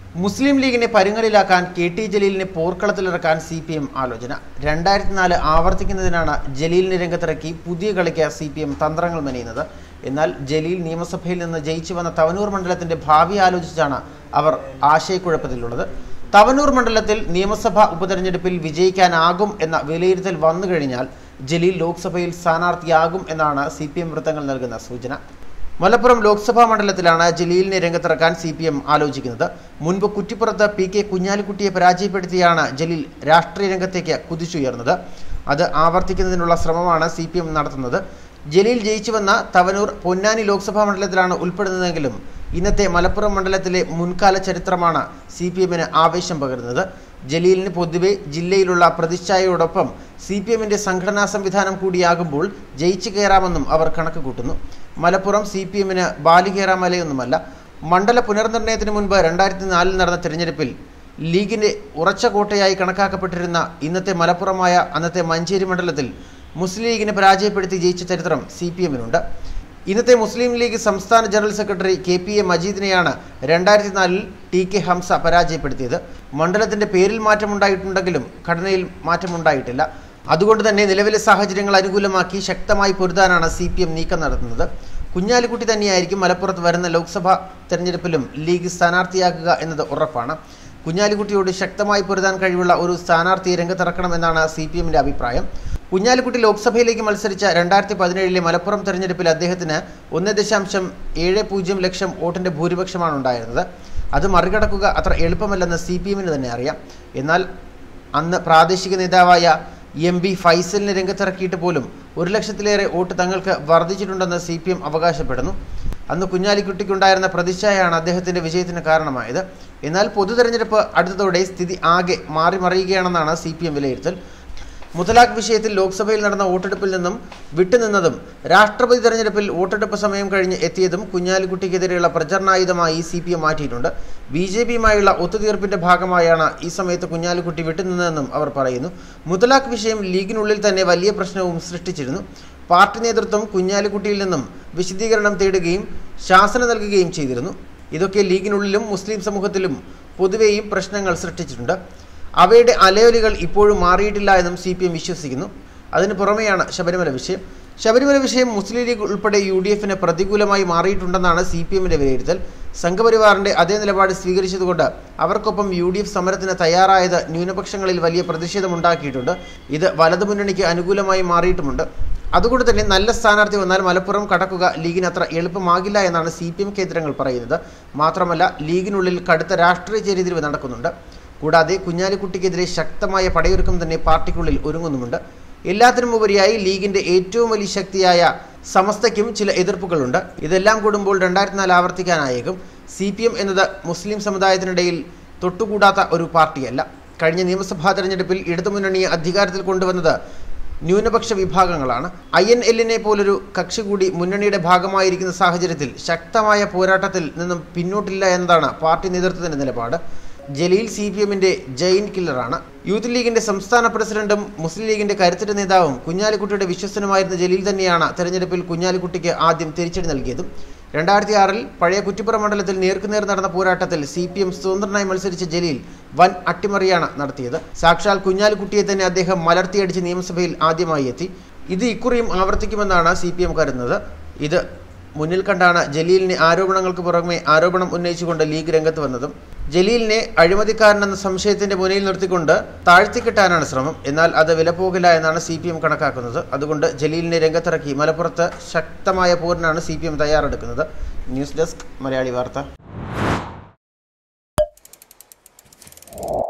മുസ്ലിം ലീഗിനെ പരുങ്ങലിലാക്കാൻ K T ജലീലിനെ പോർക്കളത്തിലിറക്കാൻ സി പി എം ആലോചന രണ്ടായിരത്തി നാല് ആവർത്തിക്കുന്നതിനാണ് ജലീലിനെ രംഗത്തിറക്കി പുതിയ കളിക്ക് സി പി എം തന്ത്രങ്ങൾ മെനയുന്നത് എന്നാൽ ജലീൽ നിയമസഭയിൽ നിന്ന് ജയിച്ചു വന്ന തവനൂർ മണ്ഡലത്തിന്റെ ഭാവി ആലോചിച്ചാണ് അവർ ആശയക്കുഴപ്പത്തിലുള്ളത് തവനൂർ മണ്ഡലത്തിൽ നിയമസഭാ ഉപതെരഞ്ഞെടുപ്പിൽ വിജയിക്കാനാകും എന്ന വിലയിരുത്തൽ വന്നു കഴിഞ്ഞാൽ ജലീൽ ലോക്സഭയിൽ സ്ഥാനാർത്ഥിയാകും എന്നാണ് സി പി എം വൃത്തങ്ങൾ നൽകുന്ന സൂചന മലപ്പുറം ലോക്സഭാ മണ്ഡലത്തിലാണ് ജലീലിനെ രംഗത്തിറക്കാൻ സി പി എം ആലോചിക്കുന്നത് മുൻപ് കുറ്റിപ്പുറത്ത് പി കെ കുഞ്ഞാലിക്കുട്ടിയെ പരാജയപ്പെടുത്തിയാണ് ജലീൽ രാഷ്ട്രീയ രംഗത്തേക്ക് കുതിച്ചുയർന്നത് അത് ആവർത്തിക്കുന്നതിനുള്ള ശ്രമമാണ് സി പി എം നടത്തുന്നത് ജലീൽ ജയിച്ചു വന്ന തവനൂർ പൊന്നാനി ലോക്സഭാ മണ്ഡലത്തിലാണ് ഉൾപ്പെടുന്നതെങ്കിലും ഇന്നത്തെ മലപ്പുറം മണ്ഡലത്തിലെ മുൻകാല ചരിത്രമാണ് സി പി എമ്മിന് ആവേശം പകരുന്നത് ജലീലിന് പൊതുവെ ജില്ലയിലുള്ള പ്രതിച്ഛായയോടൊപ്പം സി പി എമ്മിൻ്റെ സംഘടനാ സംവിധാനം കൂടിയാകുമ്പോൾ ജയിച്ചു കയറാമെന്നും അവർ കണക്ക് കൂട്ടുന്നു മലപ്പുറം സി പി എമ്മിന് ബാലികേറാമലയൊന്നുമല്ല മണ്ഡല പുനർനിർണയത്തിന് മുൻപ് രണ്ടായിരത്തി നാലിൽ നടന്ന തിരഞ്ഞെടുപ്പിൽ ലീഗിന്റെ ഉറച്ച കോട്ടയായി കണക്കാക്കപ്പെട്ടിരുന്ന ഇന്നത്തെ മലപ്പുറമായ അന്നത്തെ മഞ്ചേരി മണ്ഡലത്തിൽ മുസ്ലിം ലീഗിനെ പരാജയപ്പെടുത്തി ജയിച്ച ചരിത്രം സി പി എമ്മിനുണ്ട് ഇന്നത്തെ മുസ്ലിം ലീഗ് സംസ്ഥാന general secretary K P A മജീദിനെയാണ് രണ്ടായിരത്തി നാലിൽ ടി കെ ഹംസ പരാജയപ്പെടുത്തിയത് മണ്ഡലത്തിന്റെ പേരിൽ മാറ്റമുണ്ടായിട്ടുണ്ടെങ്കിലും ഘടനയിൽ മാറ്റമുണ്ടായിട്ടില്ല അതുകൊണ്ട് തന്നെ നിലവിലെ സാഹചര്യങ്ങൾ അനുകൂലമാക്കി ശക്തമായി പൊരുതാനാണ് സി പി എം നീക്കം നടത്തുന്നത് കുഞ്ഞാലിക്കുട്ടി തന്നെയായിരിക്കും മലപ്പുറത്ത് വരുന്ന ലോക്സഭാ തെരഞ്ഞെടുപ്പിലും ലീഗ് സ്ഥാനാർത്ഥിയാക്കുക എന്നത് ഉറപ്പാണ് കുഞ്ഞാലിക്കുട്ടിയോട് ശക്തമായി പൊരുതാൻ കഴിവുള്ള ഒരു സ്ഥാനാർത്ഥിയെ രംഗത്തിറക്കണമെന്നാണ് സി പി എമ്മിന്റെ അഭിപ്രായം കുഞ്ഞാലിക്കുട്ടി ലോക്സഭയിലേക്ക് മത്സരിച്ച രണ്ടായിരത്തി പതിനേഴിലെ മലപ്പുറം തെരഞ്ഞെടുപ്പിൽ അദ്ദേഹത്തിന് ഒന്ന് ദശാംശം ഏഴ് പൂജ്യം ലക്ഷം വോട്ടിന്റെ ഭൂരിപക്ഷമാണ് ഉണ്ടായിരുന്നത് അത് മറികടക്കുക അത്ര എളുപ്പമല്ലെന്ന് സി പി എമ്മിന് തന്നെ അറിയാം എന്നാൽ അന്ന് പ്രാദേശിക നേതാവായ എം ബി ഫൈസലിനെ രംഗത്തിറക്കിയിട്ട് പോലും ഒരു ലക്ഷത്തിലേറെ വോട്ട് തങ്ങൾക്ക് വർദ്ധിച്ചിട്ടുണ്ടെന്ന് സി പി എം അവകാശപ്പെടുന്നു അന്ന് കുഞ്ഞാലിക്കുട്ടിക്കുണ്ടായിരുന്ന പ്രതിച്ഛായാണ് അദ്ദേഹത്തിന്റെ വിജയത്തിന് കാരണമായത് എന്നാൽ പൊതു തെരഞ്ഞെടുപ്പ് അടുത്തതോടെ സ്ഥിതി ആകെ മാറി മറിയുകയാണെന്നാണ് സി പി എം വിലയിരുത്തൽ മുത്തലാഖ് വിഷയത്തിൽ ലോക്സഭയിൽ നടന്ന വോട്ടെടുപ്പിൽ നിന്നും വിട്ടുനിന്നതും രാഷ്ട്രപതി തെരഞ്ഞെടുപ്പിൽ വോട്ടെടുപ്പ് സമയം കഴിഞ്ഞ് എത്തിയതും കുഞ്ഞാലിക്കുട്ടിക്കെതിരെയുള്ള പ്രചരണായുധമായി സി പി എം മാറ്റിയിട്ടുണ്ട് ബി ജെ പിയുമായുള്ള ഒത്തുതീർപ്പിന്റെ ഭാഗമായാണ് ഈ സമയത്ത് കുഞ്ഞാലിക്കുട്ടി വിട്ടുനിന്നതെന്നും അവർ പറയുന്നു മുത്തലാഖ് വിഷയം ലീഗിനുള്ളിൽ തന്നെ വലിയ പ്രശ്നവും സൃഷ്ടിച്ചിരുന്നു പാർട്ടി നേതൃത്വം കുഞ്ഞാലിക്കുട്ടിയിൽ നിന്നും വിശദീകരണം തേടുകയും ശാസന നൽകുകയും ചെയ്തിരുന്നു ഇതൊക്കെ ലീഗിനുള്ളിലും മുസ്ലിം സമൂഹത്തിലും പൊതുവെയും പ്രശ്നങ്ങൾ സൃഷ്ടിച്ചിട്ടുണ്ട് അവയുടെ അലയൊലികൾ ഇപ്പോഴും മാറിയിട്ടില്ല എന്നും സി പി എം വിശ്വസിക്കുന്നു അതിന് പുറമെയാണ് ശബരിമല വിഷയം ശബരിമല വിഷയം മുസ്ലിം ലീഗ് ഉൾപ്പെടെ യു ഡി എഫിന് പ്രതികൂലമായി മാറിയിട്ടുണ്ടെന്നാണ് സി പി എമ്മിന്റെ വിലയിരുത്തൽ സംഘപരിവാറിന്റെ അതേ നിലപാട് സ്വീകരിച്ചതുകൊണ്ട് അവർക്കൊപ്പം യു ഡി എഫ് സമരത്തിന് തയ്യാറായത് ന്യൂനപക്ഷങ്ങളിൽ വലിയ പ്രതിഷേധമുണ്ടാക്കിയിട്ടുണ്ട് ഇത് വലതുമുന്നണിക്ക് അനുകൂലമായി മാറിയിട്ടുമുണ്ട് അതുകൊണ്ട് തന്നെ നല്ല സ്ഥാനാർത്ഥി വന്നാൽ മലപ്പുറം കടക്കുക ലീഗിന് അത്ര എളുപ്പമാകില്ല എന്നാണ് സി പി എം കേന്ദ്രങ്ങൾ പറയുന്നത് മാത്രമല്ല ലീഗിനുള്ളിൽ കടുത്ത രാഷ്ട്രീയ ചേരിതിരിവ് നടക്കുന്നുണ്ട് കൂടാതെ കുഞ്ഞാലിക്കുട്ടിക്കെതിരെ ശക്തമായ പടയൊരുക്കം തന്നെ പാർട്ടിക്കുള്ളിൽ ഒരുങ്ങുന്നുമുണ്ട് എല്ലാത്തിനും ഉപരിയായി ലീഗിന്റെ ഏറ്റവും വലിയ ശക്തിയായ സമസ്തയ്ക്കും ചില എതിർപ്പുകളുണ്ട് ഇതെല്ലാം കൂടുമ്പോൾ രണ്ടായിരത്തി നാല് ആവർത്തിക്കാനായേക്കും സി പി എം എന്നത് മുസ്ലിം സമുദായത്തിനിടയിൽ തൊട്ടുകൂടാത്ത ഒരു പാർട്ടിയല്ല കഴിഞ്ഞ നിയമസഭാ തെരഞ്ഞെടുപ്പിൽ ഇടതുമുന്നണിയെ അധികാരത്തിൽ കൊണ്ടുവന്നത് ന്യൂനപക്ഷ വിഭാഗങ്ങളാണ് ഐ എൻ എല്ലിനെ പോലൊരു കക്ഷി കൂടി മുന്നണിയുടെ ഭാഗമായിരിക്കുന്ന സാഹചര്യത്തിൽ ശക്തമായ പോരാട്ടത്തിൽ നിന്നും പിന്നോട്ടില്ല എന്നതാണ് പാർട്ടി നേതൃത്വത്തിന്റെ നിലപാട് ജലീൽ സി പി എമ്മിന്റെ ജയിൻ കില്ലറാണ് യൂത്ത് ലീഗിന്റെ സംസ്ഥാന പ്രസിഡന്റും മുസ്ലിം ലീഗിന്റെ കരുത്തര നേതാവും കുഞ്ഞാലിക്കുട്ടിയുടെ വിശ്വസനുമായിരുന്ന ജലീൽ തന്നെയാണ് തെരഞ്ഞെടുപ്പിൽ കുഞ്ഞാലിക്കുട്ടിക്ക് ആദ്യം തിരിച്ചടി നൽകിയതും രണ്ടായിരത്തി ആറിൽ പഴയ കുറ്റിപ്പുറം മണ്ഡലത്തിൽ നേർക്കുനേർ നടന്ന പോരാട്ടത്തിൽ സി പി എം സ്വതന്ത്രനായി മത്സരിച്ച ജലീൽ വൻ അട്ടിമറിയാണ് നടത്തിയത് സാക്ഷാൽ കുഞ്ഞാലിക്കുട്ടിയെ തന്നെ അദ്ദേഹം മലർത്തിയടിച്ച് നിയമസഭയിൽ ആദ്യമായി എത്തി ഇത് ഇക്കുറിയും ആവർത്തിക്കുമെന്നാണ് സി പി എം കരുതുന്നത് ഇത് മുന്നിൽ കണ്ടാണ് ജലീലിനെ ആരോപണങ്ങൾക്ക് പുറമെ ആരോപണം ഉന്നയിച്ചുകൊണ്ട് ലീഗ് രംഗത്ത് വന്നതും ജലീലിനെ അഴിമതിക്കാരനെന്ന സംശയത്തിന്റെ മുന്നിൽ നിർത്തിക്കൊണ്ട് താഴ്ത്തിക്കിട്ടാനാണ് ശ്രമം എന്നാൽ അത് വിലപ്പോകില്ല എന്നാണ് സി പി എം കണക്കാക്കുന്നത് അതുകൊണ്ട് ജലീലിനെ രംഗത്തിറക്കി മലപ്പുറത്ത് ശക്തമായ പോരിനാണ് സി പി എം തയ്യാറെടുക്കുന്നത് ന്യൂസ് ഡെസ്ക് മലയാളി വാർത്ത